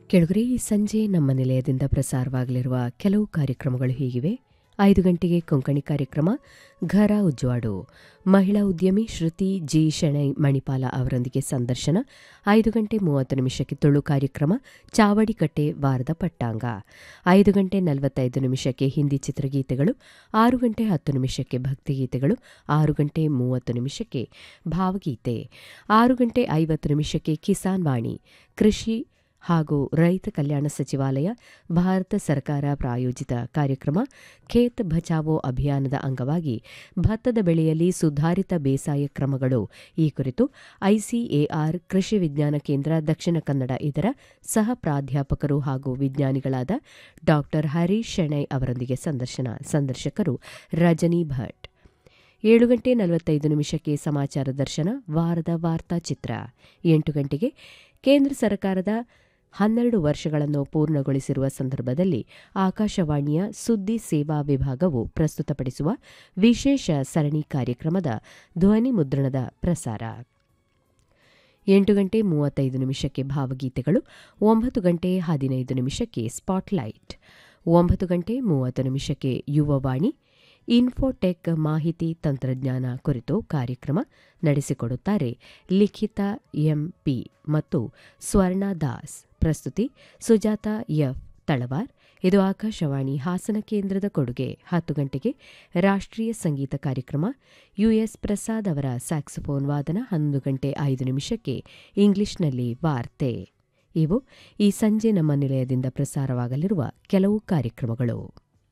ಕೆಳಗರೆ ಈ ಸಂಜೆ ನಮ್ಮ ನಿಲಯದಿಂದ ಪ್ರಸಾರವಾಗಲಿರುವ ಕೆಲವು ಕಾರ್ಯಕ್ರಮಗಳು ಹೀಗಿವೆ ಐದು ಗಂಟೆಗೆ ಕೊಂಕಣಿ ಕಾರ್ಯಕ್ರಮ ಘರ ಉಜ್ವಾಡು ಮಹಿಳಾ ಉದ್ಯಮಿ ಶ್ರುತಿ ಜಿ ಶೆಣೈ ಮಣಿಪಾಲ ಅವರೊಂದಿಗೆ ಸಂದರ್ಶನ ಐದು ಗಂಟೆ ಮೂವತ್ತು ನಿಮಿಷಕ್ಕೆ ತುಳು ಕಾರ್ಯಕ್ರಮ ಚಾವಡಿಕಟ್ಟೆ ವಾರದ ಪಟ್ಟಾಂಗ ಐದು ಗಂಟೆ ನಲವತ್ತೈದು ನಿಮಿಷಕ್ಕೆ ಹಿಂದಿ ಚಿತ್ರಗೀತೆಗಳು ಆರು ಗಂಟೆ ಹತ್ತು ನಿಮಿಷಕ್ಕೆ ಭಕ್ತಿಗೀತೆಗಳು ಆರು ಗಂಟೆ ಮೂವತ್ತು ನಿಮಿಷಕ್ಕೆ ಭಾವಗೀತೆ ಆರು ಗಂಟೆ ಐವತ್ತು ನಿಮಿಷಕ್ಕೆ ಕಿಸಾನ್ ವಾಣಿ ಕೃಷಿ ಹಾಗೂ ರೈತ ಕಲ್ಯಾಣ ಸಚಿವಾಲಯ ಭಾರತ ಸರ್ಕಾರ ಪ್ರಾಯೋಜಿತ ಕಾರ್ಯಕ್ರಮ ಖೇತ್ ಬಚಾವೋ ಅಭಿಯಾನದ ಅಂಗವಾಗಿ ಭತ್ತದ ಬೆಳೆಯಲ್ಲಿ ಸುಧಾರಿತ ಬೇಸಾಯ ಕ್ರಮಗಳು ಈ ಕುರಿತು ಐಸಿಎಆರ್ ಕೃಷಿ ವಿಜ್ಞಾನ ಕೇಂದ್ರ ದಕ್ಷಿಣ ಕನ್ನಡ ಇದರ ಸಹ ಪ್ರಾಧ್ಯಾಪಕರು ಹಾಗೂ ವಿಜ್ಞಾನಿಗಳಾದ ಡಾ ಹರೀಶ್ ಶೆಣೈ ಅವರೊಂದಿಗೆ ಸಂದರ್ಶನ ಸಂದರ್ಶಕರು ರಜನಿ ಭಟ್ ಏಳು ಗಂಟೆ ನಲವತ್ತೈದು ನಿಮಿಷಕ್ಕೆ ಸಮಾಚಾರ ದರ್ಶನ ವಾರದ ವಾರ್ತಾಚಿತ್ರ ಎಂಟು ಗಂಟೆಗೆ ಕೇಂದ್ರ ಸರ್ಕಾರದ ಹನ್ನೆರಡು ವರ್ಷಗಳನ್ನು ಪೂರ್ಣಗೊಳಿಸಿರುವ ಸಂದರ್ಭದಲ್ಲಿ ಆಕಾಶವಾಣಿಯ ಸುದ್ದಿ ಸೇವಾ ವಿಭಾಗವು ಪ್ರಸ್ತುತಪಡಿಸುವ ವಿಶೇಷ ಸರಣಿ ಕಾರ್ಯಕ್ರಮದ ಧ್ವನಿ ಮುದ್ರಣದ ಪ್ರಸಾರ ಎಂಟು ಗಂಟೆ ಮೂವತ್ತೈದು ನಿಮಿಷಕ್ಕೆ ಭಾವಗೀತೆಗಳು ಒಂಬತ್ತು ಗಂಟೆ ಹದಿನೈದು ನಿಮಿಷಕ್ಕೆ ಸ್ಪಾಟ್ಲೈಟ್ ಒಂಬತ್ತು ಗಂಟೆ ಮೂವತ್ತು ನಿಮಿಷಕ್ಕೆ ಯುವವಾಣಿ ಇನ್ಫೋಟೆಕ್ ಮಾಹಿತಿ ತಂತ್ರಜ್ಞಾನ ಕುರಿತು ಕಾರ್ಯಕ್ರಮ ನಡೆಸಿಕೊಡುತ್ತಾರೆ ಲಿಖಿತ ಎಂಪಿ ಮತ್ತು ಸ್ವರ್ಣ ದಾಸ್ ಪ್ರಸ್ತುತಿ ಸುಜಾತ ಎಫ್ ತಳವಾರ್ ಇದು ಆಕಾಶವಾಣಿ ಹಾಸನ ಕೇಂದ್ರದ ಕೊಡುಗೆ ಹತ್ತು ಗಂಟೆಗೆ ರಾಷ್ಟ್ರೀಯ ಸಂಗೀತ ಕಾರ್ಯಕ್ರಮ ಯುಎಸ್ ಪ್ರಸಾದ್ ಅವರ ಸ್ಯಾಕ್ಸಫೋನ್ ವಾದನ ಹನ್ನೊಂದು ಗಂಟೆ ಐದು ನಿಮಿಷಕ್ಕೆ ಇಂಗ್ಲಿಷ್ನಲ್ಲಿ ವಾರ್ತೆ ಇವು ಈ ಸಂಜೆ ನಮ್ಮ ನಿಲಯದಿಂದ ಪ್ರಸಾರವಾಗಲಿರುವ ಕೆಲವು ಕಾರ್ಯಕ್ರಮಗಳು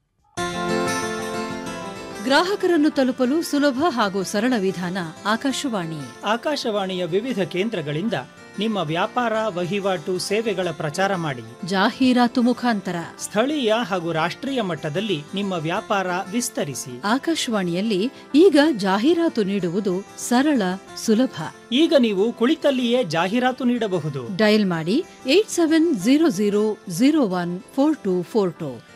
ಗ್ರಾಹಕರನ್ನು ತಲುಪಲು ಸುಲಭ ಹಾಗೂ ಸರಳ ವಿಧಾನ ಆಕಾಶವಾಣಿ ಆಕಾಶವಾಣಿಯ ವಿವಿಧ ಕೇಂದ್ರಗಳಿಂದ ನಿಮ್ಮ ವ್ಯಾಪಾರ ವಹಿವಾಟು ಸೇವೆಗಳ ಪ್ರಚಾರ ಮಾಡಿ ಜಾಹೀರಾತು ಮುಖಾಂತರ ಸ್ಥಳೀಯ ಹಾಗೂ ರಾಷ್ಟ್ರೀಯ ಮಟ್ಟದಲ್ಲಿ ನಿಮ್ಮ ವ್ಯಾಪಾರ ವಿಸ್ತರಿಸಿ ಆಕಾಶವಾಣಿಯಲ್ಲಿ ಈಗ ಜಾಹೀರಾತು ನೀಡುವುದು ಸರಳ ಸುಲಭ ಈಗ ನೀವು ಕುಳಿತಲ್ಲಿಯೇ ಜಾಹೀರಾತು ನೀಡಬಹುದು ಡಯಲ್ ಮಾಡಿ eight seven zero zero zero one four two four to